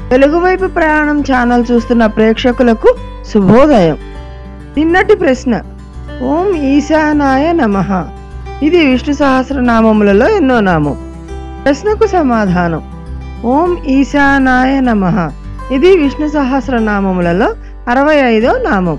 వెలుగువైపు ప్రయాణం ఛానల్ చూస్తున్న ప్రేక్షకులకు శుభోదయం నిన్నటి ప్రశ్న ఓం ఈశానాయ నమః ఇది విష్ణు సహస్రనామములలో ఎన్నో నామం ప్రశ్నకు సమాధానం ఓం ఈశానాయ నమః ఇది విష్ణు సహస్రనామములలో అరవై ఐదో నామం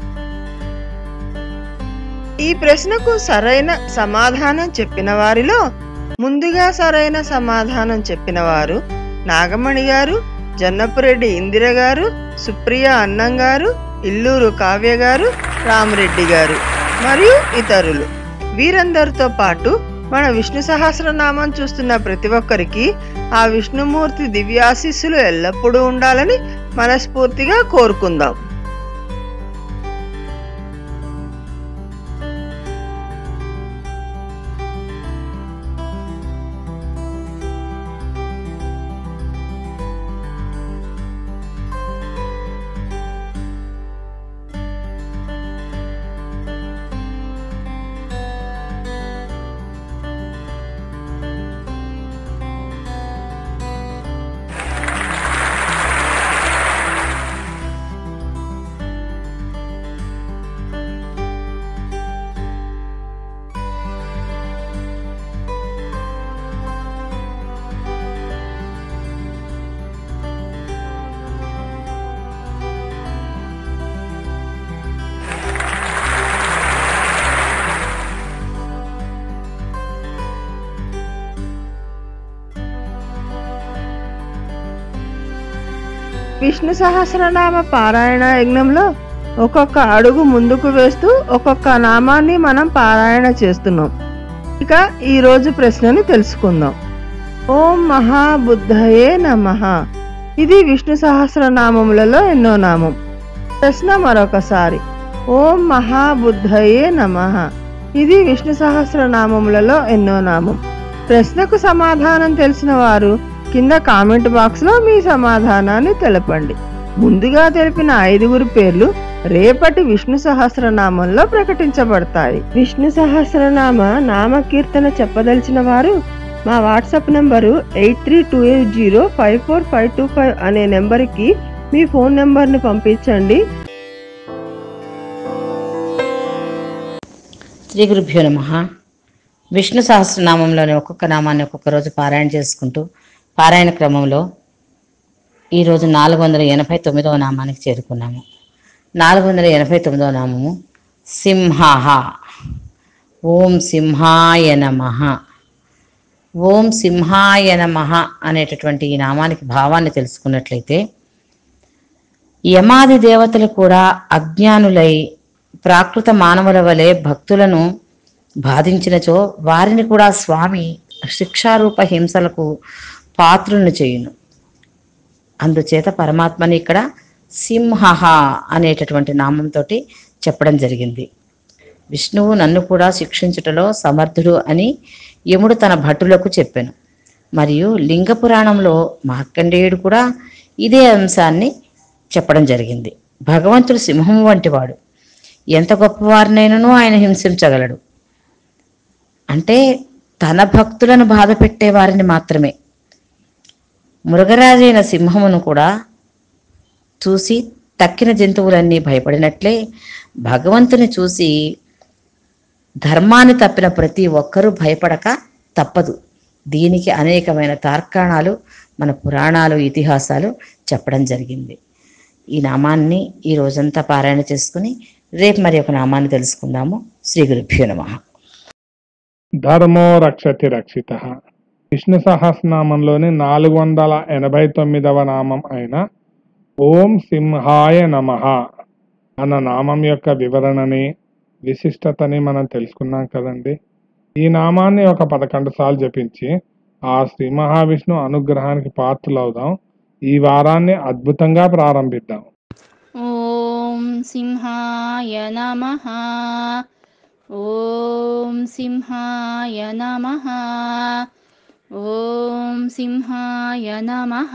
ఈ ప్రశ్నకు సరైన సమాధానం చెప్పిన వారిలో ముందుగా సరైన సమాధానం చెప్పిన వారు నాగమణి గారు జన్నపురెడ్డి ఇందిర గారు సుప్రియ అన్నం గారు ఇల్లూరు కావ్య గారు రామరెడ్డి గారు మరియు ఇతరులు వీరందరితో పాటు మన విష్ణు సహస్రనామం చూస్తున్న ప్రతి ఒక్కరికి ఆ విష్ణుమూర్తి దివ్యాశీస్సులు ఎల్లప్పుడూ ఉండాలని మనస్ఫూర్తిగా కోరుకుందాం విష్ణు సహస్రనామ పారాయణ యజ్ఞంలో ఒక్కొక్క అడుగు ముందుకు వేస్తూ ఒక్కొక్క నామాన్ని మనం పారాయణ చేస్తున్నాం ఇక ఈ రోజు ప్రశ్నని తెలుసుకుందాం ఓం మహాబుద్ధయే నమః ఇది విష్ణు సహస్రనామములలో ఎన్నో నామం ప్రశ్న మరొకసారి ఓం మహాబుద్ధయే నమః ఇది విష్ణు సహస్రనామములలో ఎన్నో నామం ప్రశ్నకు సమాధానం తెలిసిన వారు కింద కామెంట్ బాక్స్ లో మీ సమాధానాన్ని తెలపండి ముందుగా తెలిపిన ఐదుగురు పేర్లు రేపటి విష్ణు సహస్రనామంలో ప్రకటించబడతాయి విష్ణు సహస్రనామ నామకీర్తన చెప్పదలిచిన వారు మా WhatsApp number eight three two eight zero five four five two five అనే నెంబర్కి మీ ఫోన్ నెంబర్ని పంపించండి శ్రీ గురుభ్యో నమ విష్ణు సహస్రనామంలోని ఒక్కొక్క నామాన్ని ఒక్కొక్క రోజు పారాయణ చేసుకుంటూ పారాయణ క్రమంలో ఈరోజు నాలుగు వందల ఎనభై తొమ్మిదవ నామానికి చేరుకున్నాము నాలుగు వందల ఎనభై తొమ్మిదవ నామము సింహ ఓం సింహాయ నమ ఓం సింహాయ నమ అనేటటువంటి ఈ నామానికి భావాన్ని తెలుసుకున్నట్లయితే యమాది దేవతలు కూడా అజ్ఞానులై ప్రాకృత మానవుల వలె భక్తులను బాధించినచో వారిని కూడా స్వామి శిక్షారూప హింసలకు పాత్రులను చేయును అందుచేత పరమాత్మని ఇక్కడ సింహ అనేటటువంటి నామంతో చెప్పడం జరిగింది విష్ణువు నన్ను కూడా శిక్షించుటలో సమర్థుడు అని యముడు తన భటులకు చెప్పాను మరియు లింగ పురాణంలో మార్కండేయుడు కూడా ఇదే అంశాన్ని చెప్పడం జరిగింది భగవంతుడు సింహం వంటివాడు ఎంత గొప్పవారినైనను ఆయన హింసించగలడు అంటే తన భక్తులను బాధ పెట్టే వారిని మాత్రమే మృగరాజైన సింహమును కూడా చూసి తక్కిన జంతువులన్నీ భయపడినట్లే భగవంతుని చూసి ధర్మాన్ని తప్పిన ప్రతి ఒక్కరూ భయపడక తప్పదు దీనికి అనేకమైన తార్కాణాలు మన పురాణాలు ఇతిహాసాలు చెప్పడం జరిగింది ఈ నామాన్ని ఈ రోజంతా పారాయణ చేసుకుని రేపు మరి ఒక నామాన్ని తెలుసుకుందాము శ్రీ గురుభ్యో నమః ధర్మో రక్షతి రక్షిత విష్ణు సహస్రనామంలోని నాలుగు వందల ఎనభై తొమ్మిదవ నామం అయిన ఓం సింహాయ నమ అన్న నామం యొక్క వివరణని విశిష్టతని మనం తెలుసుకున్నాం కదండి ఈ నామాన్ని ఒక పదకొండు సార్లు జపించి ఆ శ్రీ మహావిష్ణు అనుగ్రహానికి పాత్రలవుదాం ఈ వారాన్ని అద్భుతంగా ప్రారంభిద్దాం ॐ सिंहाय नमः ॐ सिंहाय नमः ॐ सिंहाय नमः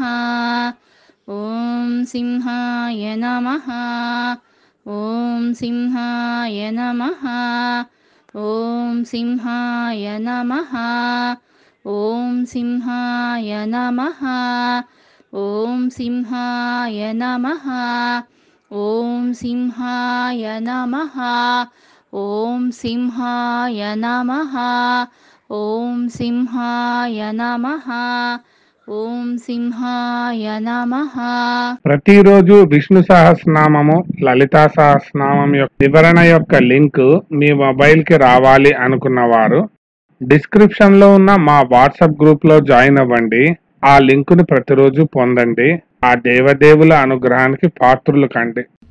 ॐ सिंहाय नमः ॐ सिंहाय नमः ॐ सिंहाय नमः ॐ सिंहाय नमः ॐ सिंहाय नमः ॐ सिंहाय नमः ॐ सिंहाय नमः ॐ सिंहाय नमः ॐ सिंहाय नमः ప్రతిరోజు విష్ణు సహస్రనామము లలితా సహస్రనామం యొక్క వివరణ యొక్క లింక్ మీ మొబైల్ కి రావాలి అనుకున్న వారు డిస్క్రిప్షన్ లో ఉన్న మా వాట్సాప్ గ్రూప్ లో జాయిన్ అవ్వండి ఆ లింక్ ని ప్రతిరోజు పొందండి ఆ దేవదేవుల అనుగ్రహానికి పాత్రులు కండి